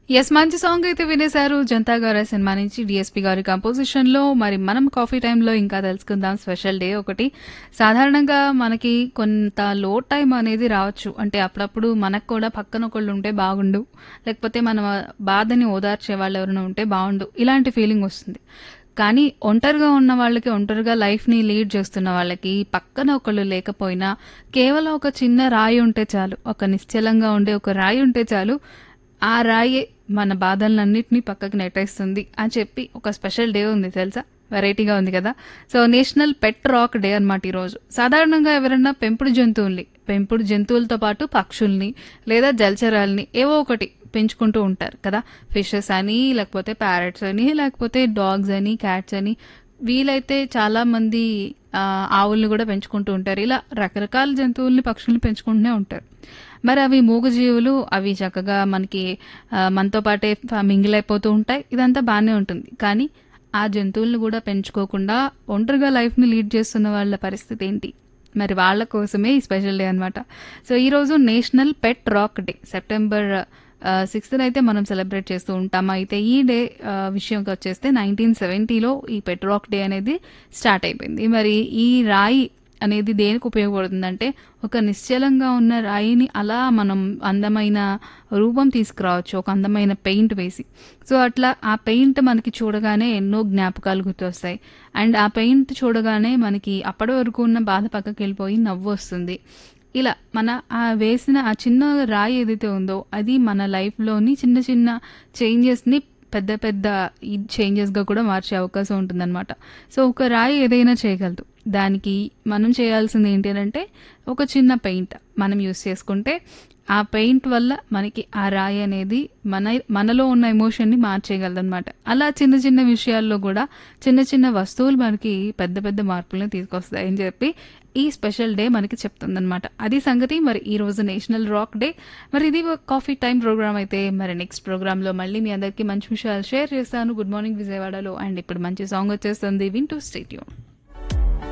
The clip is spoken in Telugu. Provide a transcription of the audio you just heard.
యెస్ మంచి సాంగ్ అయితే వినేశారు 'జనతా గారు' సినిమా నుంచి డీఎస్పీ గారి కంపోజిషన్‌లో. మరి మనం కాఫీ టైమ్‌లో ఇంకా తెలుసుకుందాం స్పెషల్ డే ఒకటి. సాధారణంగా మనకి కొంత లో టైమ్ అనేది రావచ్చు. అంటే అప్పుడప్పుడు మనకు కూడా పక్కన ఒకళ్ళు ఉంటే బాగుండు. లేకపోతే మన బాధని ఓదార్చే వాళ్ళు ఎవరైనా ఉంటే బావుండు. ఇలాంటి ఫీలింగ్ వస్తుంది. కానీ ఒంటరిగా ఉన్న వాళ్ళకి, ఒంటరిగా లైఫ్‌ని లీడ్ చేస్తున్న వాళ్ళకి పక్కన ఒకళ్ళు లేకపోయినా కేవలం ఒక చిన్న రాయి ఉంటే చాలు. ఒక నిశ్చలంగా ఉండే ఒక రాయి ఉంటే చాలు. ఆ రాయే మన బాధలన్నిటిని పక్కకి నెట్టేస్తుంది అని చెప్పి ఒక స్పెషల్ డే ఉంది తెలుసా? వెరైటీగా ఉంది కదా! So, national pet rock day అన్నమాట ఈరోజు. సాధారణంగా ఎవరైనా పెంపుడు జంతువుల్ని, పెంపుడు జంతువులతో పాటు పక్షుల్ని లేదా జలచరాల్ని ఏవో ఒకటి పెంచుకుంటూ ఉంటారు కదా! ఫిషెస్ అని, లేకపోతే ప్యారట్స్ అని, లేకపోతే డాగ్స్ అని, క్యాట్స్ అని వీలైతే చాలామంది ఆహ్, ఆవుల్ని కూడా పెంచుకుంటూ ఉంటారు. ఇలా రకరకాల జంతువుల్ని, పక్షుల్ని పెంచుకుంటూనే ఉంటారు. మరి అవి మూగజీవులు. అవి చక్కగా మనకి ఆహ్, మనతో పాటే ఫ మింగిల్ అయిపోతూ ఉంటాయి. ఇదంతా బానే ఉంటుంది. కానీ ఆ జంతువుల్ని కూడా పెంచుకోకుండా ఒంటరిగా లైఫ్‌ని లీడ్ చేస్తున్న వాళ్ళ పరిస్థితి ఏంటి? మరి వాళ్ళ కోసమే ఈ స్పెషల్ డే అన్నమాట. సో, ఈరోజు national pet rock day. September ఆహ్, 6న అయితే మనం సెలబ్రేట్ చేస్తూ ఉంటాం. అయితే ఈ డే ఆహ్, విషయంకొచ్చేస్తే 1970లో ఈ పెట్ రాక్ డే అనేది స్టార్ట్ అయిపోయింది. మరి ఈ రాయి అనేది దేనికి ఉపయోగపడుతుందంటే ఒక నిశ్చలంగా ఉన్న రాయిని అలా మనం అందమైన రూపం తీసుకురావచ్చు. ఒక అందమైన పెయింట్ వేసి. సో, అట్లా ఆ పెయింట్ మనకి చూడగానే ఎన్నో జ్ఞాపకాలు గుర్తొస్తాయి. అండ్ ఆ పెయింట్ చూడగానే మనకి అప్పటి వరకు ఉన్న బాధ పక్కకెళ్ళిపోయి నవ్వొస్తుంది. ఇలా మన ఆ వేసిన ఆ చిన్న రాయి ఏదైతే ఉందో అది మన లైఫ్‌లోని చిన్న చిన్న చేంజెస్‌ని పెద్ద పెద్ద ఈ చేంజెస్‌గా కూడా మార్చే అవకాశం ఉంటుందన్నమాట. సో, ఒక రాయి ఏదైనా చేయగలదు. దానికి మనం చేయాల్సింది ఏంటి అనంటే ఒక చిన్న పెయింట్ మనం యూజ్ చేసుకుంటే ఆ పెయింట్ వల్ల మనకి ఆ రాయి అనేది మన మనలో ఉన్న ఎమోషన్‌ని మార్చేయగలదన్నమాట. అలా చిన్న చిన్న విషయాల్లో కూడా చిన్న చిన్న వస్తువులు మనకి పెద్ద పెద్ద మార్పులను తీసుకొస్తాయని చెప్పి ఈ స్పెషల్ డే మనకి చెప్తుందన్నమాట. అది సంగతి. మరి ఈరోజు నేషనల్ రాక్ డే. మరి ఇది కాఫీ టైమ్ ప్రోగ్రామ్ అయితే మరి నెక్స్ట్ ప్రోగ్రామ్‌లో మళ్ళీ మీ అందరికీ మంచి విషయాలు షేర్ చేస్తాను. గుడ్ మార్నింగ్ విజయవాడలో. అండ్ ఇప్పుడు మంచి సాంగ్ వచ్చేస్తుంది. వింటూ స్టే ట్యూన్.